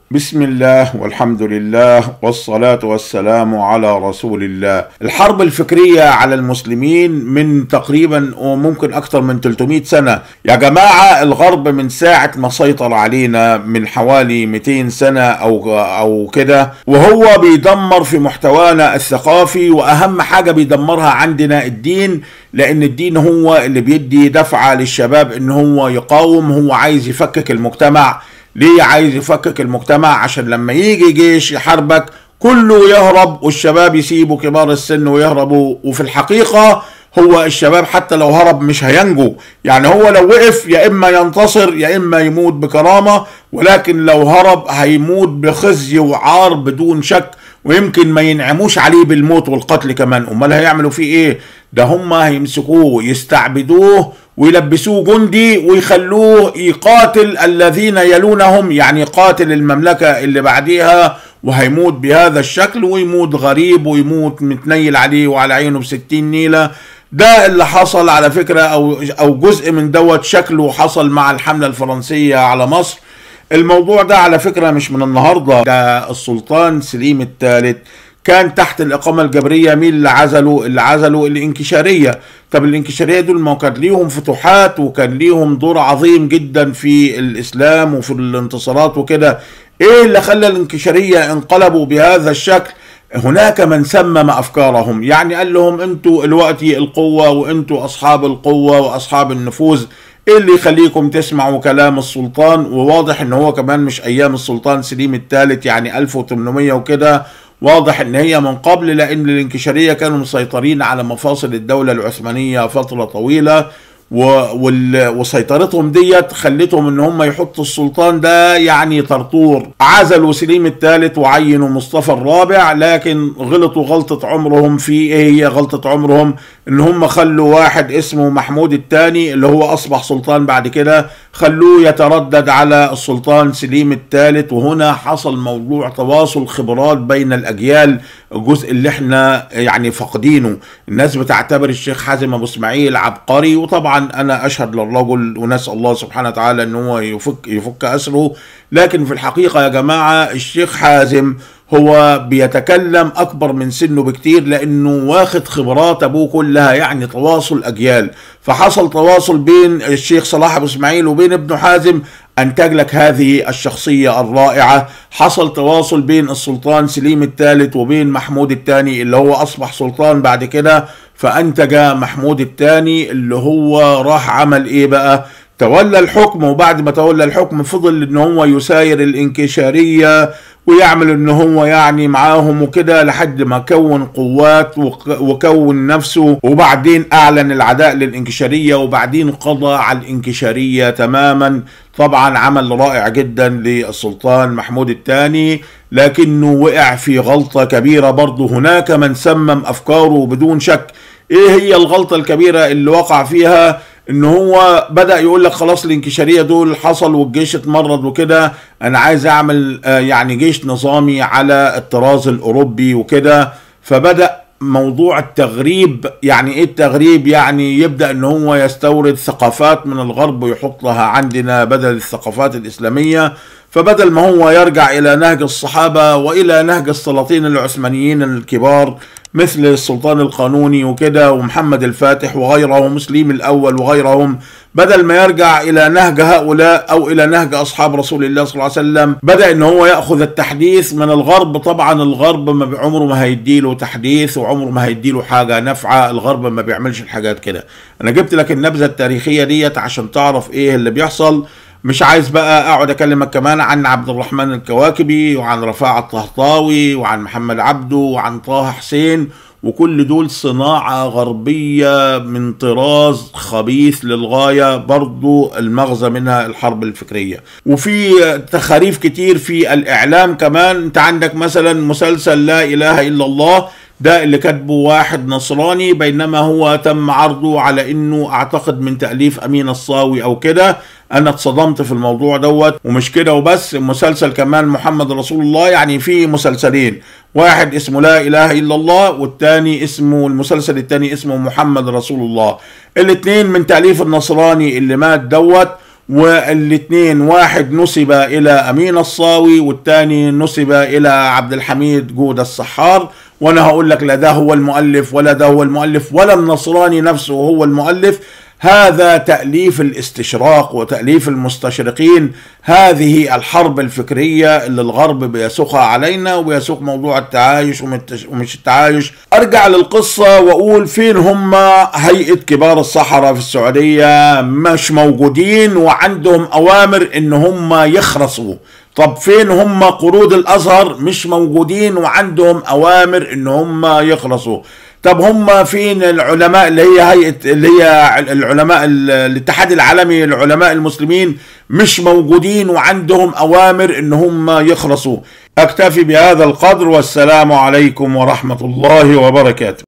بسم الله والحمد لله والصلاة والسلام على رسول الله الحرب الفكرية على المسلمين من تقريبا وممكن أكثر من 300 سنة يا جماعة الغرب من ساعة ما سيطر علينا من حوالي 200 سنة أو, أو كده وهو بيدمر في محتوانا الثقافي وأهم حاجة بيدمرها عندنا الدين لأن الدين هو اللي بيدي دفعة للشباب إن هو يقاوم هو عايز يفكك المجتمع ليه عايز يفكك المجتمع عشان لما يجي جيش يحاربك كله يهرب والشباب يسيبوا كبار السن ويهربوا وفي الحقيقة هو الشباب حتى لو هرب مش هينجو يعني هو لو وقف يا اما ينتصر يا اما يموت بكرامة ولكن لو هرب هيموت بخزي وعار بدون شك ويمكن ما ينعموش عليه بالموت والقتل كمان امال هيعملوا فيه ايه ده هم هيمسكوه يستعبدوه ويلبسوه جندي ويخلوه يقاتل الذين يلونهم يعني قاتل المملكة اللي بعديها وهيموت بهذا الشكل ويموت غريب ويموت متنيل عليه وعلى عينه بستين نيلة ده اللي حصل على فكرة أو, أو جزء من دوت شكله حصل مع الحملة الفرنسية على مصر الموضوع ده على فكرة مش من النهاردة ده السلطان سليم الثالث كان تحت الإقامة الجبرية مين اللي عزلوا اللي عزلوا الانكشارية طب الانكشارية دول ما كان ليهم فتوحات وكان ليهم دور عظيم جدا في الإسلام وفي الانتصارات وكده ايه اللي خلى الانكشارية انقلبوا بهذا الشكل هناك من سمم افكارهم يعني قال لهم انتوا دلوقتي القوة وانتوا اصحاب القوة واصحاب النفوذ ايه اللي يخليكم تسمعوا كلام السلطان وواضح ان هو كمان مش ايام السلطان سليم الثالث يعني 1800 وكده واضح ان هي من قبل لان الانكشاريه كانوا مسيطرين على مفاصل الدوله العثمانيه فتره طويله وسيطرتهم ديت خلتهم ان هم يحطوا السلطان ده يعني طرطور عزلوا سليم الثالث وعينوا مصطفى الرابع لكن غلطوا غلطة عمرهم في ايه هي غلطة عمرهم ان هم خلوا واحد اسمه محمود الثاني اللي هو اصبح سلطان بعد كده خلوه يتردد على السلطان سليم الثالث وهنا حصل موضوع تواصل خبرات بين الاجيال الجزء اللي احنا يعني فاقدينه الناس بتعتبر الشيخ حازم ابو اسماعيل عبقري وطبعا انا اشهد للرجل ونسال الله سبحانه وتعالى ان هو يفك يفك اسره لكن في الحقيقه يا جماعه الشيخ حازم هو بيتكلم اكبر من سنه بكتير لانه واخد خبرات ابوه كلها يعني تواصل اجيال فحصل تواصل بين الشيخ صلاح ابو اسماعيل وبين ابنه حازم انتج لك هذه الشخصيه الرائعه حصل تواصل بين السلطان سليم الثالث وبين محمود الثاني اللي هو اصبح سلطان بعد كده فانتج محمود الثاني اللي هو راح عمل ايه بقى تولى الحكم وبعد ما تولى الحكم فضل ان هو يساير الانكشاريه ويعمل ان هو يعني معاهم وكده لحد ما كون قوات وكون نفسه وبعدين اعلن العداء للانكشاريه وبعدين قضى على الانكشاريه تماما طبعا عمل رائع جدا للسلطان محمود الثاني لكنه وقع في غلطه كبيره برضه هناك من سمم افكاره بدون شك ايه هي الغلطه الكبيره اللي وقع فيها ان هو بدا يقول لك خلاص الانكشاريه دول حصل والجيش اتمرد وكده انا عايز اعمل يعني جيش نظامي على الطراز الاوروبي وكده فبدا موضوع التغريب يعني ايه التغريب يعني يبدا ان هو يستورد ثقافات من الغرب ويحطها عندنا بدل الثقافات الاسلاميه فبدل ما هو يرجع الى نهج الصحابه والى نهج السلاطين العثمانيين الكبار مثل السلطان القانوني وكده ومحمد الفاتح وغيره ومسلم الاول وغيرهم بدل ما يرجع الى نهج هؤلاء او الى نهج اصحاب رسول الله صلى الله عليه وسلم بدا ان هو ياخذ التحديث من الغرب طبعا الغرب ما عمره ما هيديله تحديث وعمره ما هيديله حاجه نافعه الغرب ما بيعملش الحاجات كده انا جبت لك النبذه التاريخيه ديت عشان تعرف ايه اللي بيحصل مش عايز بقى اقعد اكلمك كمان عن عبد الرحمن الكواكبي وعن رفاعة الطهطاوي وعن محمد عبده وعن طه حسين وكل دول صناعة غربية من طراز خبيث للغاية برضو المغزى منها الحرب الفكرية وفي تخاريف كتير في الإعلام كمان انت عندك مثلا مسلسل لا إله إلا الله ده اللي كاتبه واحد نصراني بينما هو تم عرضه على انه اعتقد من تأليف امين الصاوي او كده انا اتصدمت في الموضوع دوت ومش كده وبس مسلسل كمان محمد رسول الله يعني في مسلسلين واحد اسمه لا اله الا الله والتاني اسمه المسلسل التاني اسمه محمد رسول الله الاتنين من تأليف النصراني اللي مات دوت والاثنين واحد نسب الى امين الصاوي والثاني نسب الى عبد الحميد جود السحار وانا هقول لك لا ده هو المؤلف ولا ده هو المؤلف ولا النصراني نفسه هو المؤلف هذا تأليف الاستشراق وتأليف المستشرقين هذه الحرب الفكرية اللي الغرب بيسوقها علينا وبيسوق موضوع التعايش ومش التعايش أرجع للقصة وأقول فين هم هيئة كبار الصحراء في السعودية مش موجودين وعندهم أوامر إن هم يخرصوا طب فين هم قرود الازهر مش موجودين وعندهم اوامر ان هم يخلصوا طب هم فين العلماء اللي هي هيئه اللي هي العلماء الاتحاد العالمي للعلماء المسلمين مش موجودين وعندهم اوامر ان هم يخلصوا اكتفي بهذا القدر والسلام عليكم ورحمه الله وبركاته